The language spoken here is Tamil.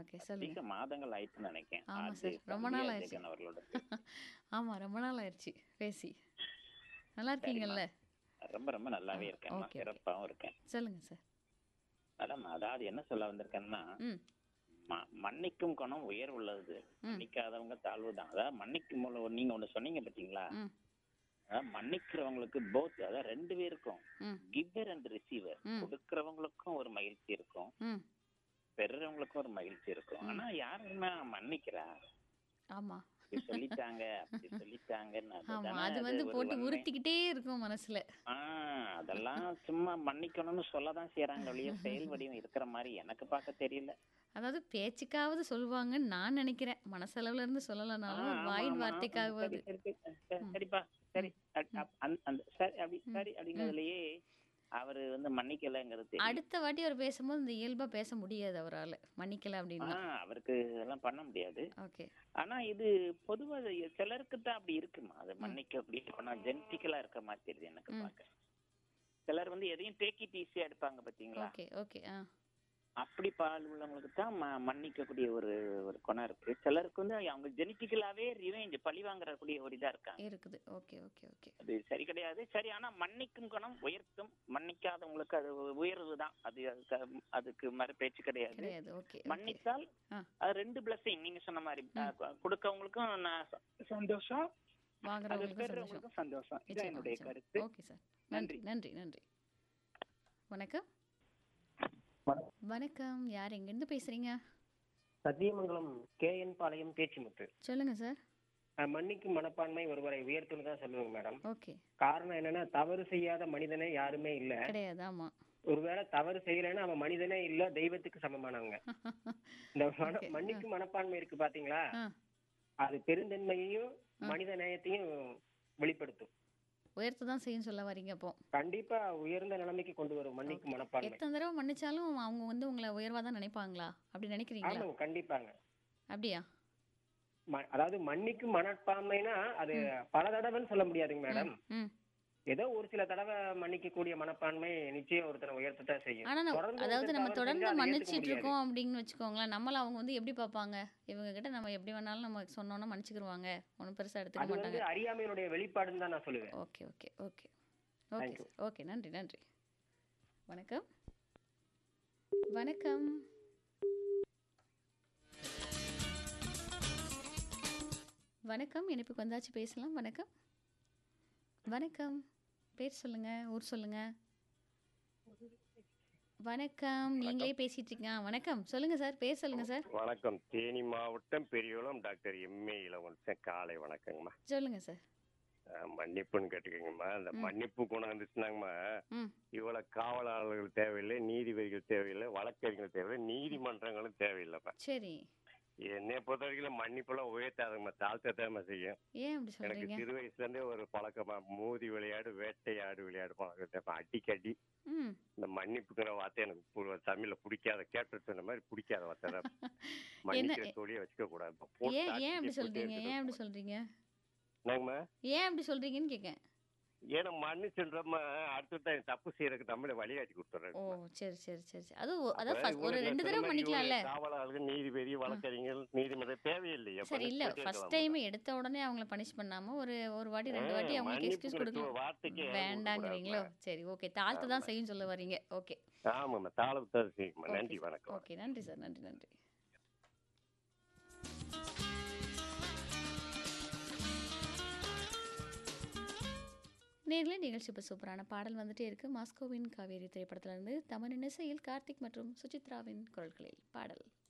ஓகே சொல்லுங்க அதிக மாதங்கள் ஆயிடுச்சுன்னு நினைக்கிறேன் ஆமா அது சார் ரொம்ப தம்பி நாள் ஆயிடுச்சு அஜயன் அவர்களோட ஆமா ரொம்ப நாள் ஆயிடுச்சு பேசி நல்லா இருக்கீங்கல்ல ரொம்ப ரொம்ப நல்லாவே இருக்கேன் ஓகே, ஓகே. சிறப்பாகவும் இருக்கேன் சொல்லுங்க சார் மேடம் அதாவது என்ன சொல்ல வந்திருக்கேன்னா ம் ம- மன்னிக்கும் குணம் உயர் உள்ளது மன்னிக்காதவங்க தாழ்வு தான் அதாவது மன்னிக்கும் போல நீங்க ஒண்ணு சொன்னீங்க பாத்தீங்களா ம் அதாவது மன்னிக்கிறவங்களுக்கு போத் அதாவது ரெண்டு பேருக்கும் ம் கிவர் அண்ட் ரிசீவர் ம். கொடுக்கறவங்களுக்கும் ஒரு மகிழ்ச்சி இருக்கும் ம் பெறுறவங்களுக்கும் ஒரு மகிழ்ச்சி இருக்கும் ஆனா யாருமே மன்னிக்கிறா ஆமா இப்படி சொல்லிட்டாங்க அப்படி சொல்லிட்டாங்கன்னு ஆமா அதுதானே அது அது வந்து ஒரு போட்டு வன்மை. உறுத்திக்கிட்டே இருக்கும் மனசுல ஆஹ் அதெல்லாம் சும்மா மன்னிக்கணும்னு சொல்லதான் செய்யறாங்க ஒழிய செயல் வடிவம் இருக்கிற மாதிரி எனக்கு பார்க்க தெரியல அதாவது பேச்சுக்காவது சொல்லுவாங்கன்னு நான் நினைக்கிறேன் மனசளவுல இருந்து சொல்லலைனாலும் ஆ, ஒரு ஆமா, வாயின் ஆமா. வார்த்தைக்காவது சரி, சரி, சரி, சரி, சரிப்பா சரி அ- அ- அந்த- அந்த சரி அப்படி சரி அப்படிங்கிறதுலயே அவரு வந்து மன்னிக்கலைங்கிறது தெரியும் அடுத்த வாட்டி அவர் பேசும்போது இந்த இயல்பா பேச முடியாது அவரால மன்னிக்கல அப்படின்னா ஆஹ் அவருக்கு இதெல்லாம் பண்ண முடியாது ஓகே ஆனா இது பொதுவா இது சிலருக்கு தான் அப்படி இருக்குமா அது மன்னிக்க அப்படி ஜெனட்டிக்கலா இருக்க மாதிரி தெரியுது எனக்கு பார்க்க சிலர் வந்து எதையும் டேக் இட் ஈஸியா எடுப்பாங்க பாத்தீங்களா ஓகே ஓகே ஆ அப்படி பால் உள்ளவங்களுக்கு தான் ம- மன்னிக்கக்கூடிய ஒரு ஒரு குணம் இருக்கு சிலருக்கு வந்து அவங்க ஜெனட்டிக்கலாவே ரிவெஞ்ச் பழி வாங்குறக்கூடிய ஒரு இதா இருக்காங்க இருக்குது ஓகே ஓகே ஓகே அது சரி கிடையாது சரி ஆனா மன்னிக்கும் குணம் உயர்த்தும் மன்னிக்காதவங்களுக்கு அது உயர்வு தான் அது அதுக்கு அதுக்கு மறு பேச்சு கிடையாது கிடையாது ஓகே ஓகே மன்னித்தால் ஆ அது ரெண்டு பிளஸிங் நீங்க சொன்ன மாதிரி அஹ், கு- கொடுக்கவங்களுக்கும் நான் ச- சந்தோஷம் அது வாங்குறவங்களுக்கும் சந்தோஷம் பெறுறவங்களுக்கும் சந்தோஷம் இதான் நிச்சயமா என்னுடைய நிச்சயமா. கருத்து ஓகே சார் நன்றி நன்றி நன்றி வணக்கம் வணக்கம் யார் எங்கேருந்து பேசுறீங்க சத்தியமங்கலம் கே என் பாளையம் பேச்சுமுத்து சொல்லுங்க சார் அஹ் மன்னிக்கும் மனப்பான்மை ஒருவரை உயர்த்துன்னு தான் சொல்லுவேங்க மேடம் ஓகே காரணம் என்னன்னா தவறு செய்யாத மனிதனே யாருமே இல்ல கிடையாது ஆமா ஒருவேளை தவறு செய்யலைன்னா அவன் மனிதனே இல்ல தெய்வத்துக்கு சமமானவங்க இந்த மன- மன்னிக்கும் மனப்பான்மை இருக்கு பாத்தீங்களா ஆ அது பெருந்தன்மையையும் மனித நேயத்தையும் வெளிப்படுத்தும் உயர்த்து தான் செய்யும் சொல்ல வரீங்க அப்போ கண்டிப்பா உயர்ந்த நிலைமைக்கு கொண்டு வரும் மன்னிக்கும் மனப்பான்மை எத்தனை தடவை மன்னிச்சாலும் அவங்க வந்து உங்களை உயர்வா தான் நினைப்பாங்களா அப்படி நினைக்கிறீங்களா ஆமாங்க கண்டிப்பாங்க அப்படியா ம- அதாவது மன்னிக்கும் மனப்பான்மைனா அது பல தடவைன்னு சொல்ல முடியாதுங்க மேடம் ம் ஏதோ ஒரு சில தடவை மன்னிக்க கூடிய மனப்பான்மை நிச்சயம் ஒருத்தரை உயர்த்தத்தான் செய்யும் ஆனா நம்ம- தொடர்ந்து அதாவது ஒருத்தர் நம்ம தவறு தொடர்ந்து செஞ்சா அதை ஏத்துக்க மன்னிச்சிட்டு முடியாது. இருக்கோம் அப்படின்னு வச்சுக்கோங்களேன் நம்மள அவங்க வந்து எப்படி பார்ப்பாங்க இவங்க கிட்ட நம்ம எப்படி வேணாலும் நம்ம சொன்னோம்னா மன்னிச்சுக்கிருவாங்க ஒன்றும் பெருசா எடுத்துக்க அது மாட்டாங்க வந்து அறியாமையினுடைய வெளிப்பாடுன்னு தான் நான் சொல்லுவேன் okay okay okay okay sir okay நன்றி நன்றி வணக்கம் வணக்கம் வணக்கம் இனிப்புக்கு வந்தாச்சு பேசலாம் வணக்கம் வணக்கம் பேர் சொல்லுங்க ஊர் சொல்லுங்க வணக்கம் நீங்களே பேசிட்டு இருக்கீங்க ஆ, வணக்கம் சொல்லுங்க சார் பேர் சொல்லுங்க சார் வணக்கம் தேனி மாவட்டம் பெரியகுளம் டாக்டர் எம்ஏ இளவரசன் காலை வணக்கங்கம்மா சொல்லுங்க சார் அஹ் மன்னிப்புன்னு கேட்டுக்கோங்கம்மா இந்த மன்னிப்பு குணம் இருந்துச்சுனாங்கம்மா ம் இவ்வளவு காவலாளர்கள் தேவையில்லை நீதிபதிகள் தேவையில்லை வழக்கறிஞர்கள் தேவையில்லை நீதிமன்றங்களும் தேவையில்லைப்பா சரி என்னை பொறுத்த வரைக்கும் மன்னிப்பெல்லாம் உயர்த்தாதுங்கம்மா தாழ்த்தத்தாம செய்யும் ஏன் அப்படி எனக்கு சொல்றீங்க சிறு வயசுல இருந்தே ஒரு பழக்கமா மூதி விளையாடு வேட்டையாடு விளையாடு பழக்கம் அடிக்கடி ம் இந்த மன்னிப்புங்கிற வார்த்தை எனக்கு பு- தமிழ்ல பிடிக்காத கேப்டன் சொன்ன மாதிரி பிடிக்காத வார்த்தை தான் மன்னிக்கிற தொழிலை வச்சுக்க கூடாது இப்ப போட்டு ஏன் ஏன் அப்படி அடிச்சு சொல்றீங்க போட்டு ஏன் அப்படி சொல்றீங்க என்னங்கம்மா ஏன் அப்படி சொல்றீங்கன்னு கேட்கேன் ஏன்னா மன்னிச்சுன்றமா அடுத்த தப்பு செய்யறதுக்கு நம்மளே வழிகாட்டி கொடுத்துறேன் ஓ சரி சரி சரி சரி அது ஒ- அதான் first ஒரு ரெண்டு தடவை பண்ணிக்கலாம்ல காவலாளர்கள் நீதிபதி வழக்கறிஞர் நீதிமன்றம் தேவையில்லையே சரி இல்ல ஃபர்ஸ்ட் டைம் எடுத்த உடனே அவங்கள பனிஷ் பண்ணாம ஒரு ஒரு வாட்டி ரெண்டு வாட்டி அவங்களுக்கு எக்ஸ்கியூஸ் மன்னிப்புங்கிற கொடுக்கலாம் வார்த்தைக்கு வேண்டாங்கிறீங்களோ சரி ஓகே தாழ்த்து தான் செய்யும் சொல்ல வரீங்க ஓகே ஆமாம்மா தாளத்தான் செய்யுமா நன்றி வணக்கம் ஓகே நன்றி சார் நன்றி நன்றி நேரில் நிகழ்ச்சி இப்போ சூப்பரான பாடல் வந்துட்டே இருக்கு மாஸ்கோவின் காவேரி திரைப்படத்திலிருந்து தமனின் இசையில் கார்த்திக் மற்றும் சுசித்ராவின் குரல்களில் பாடல்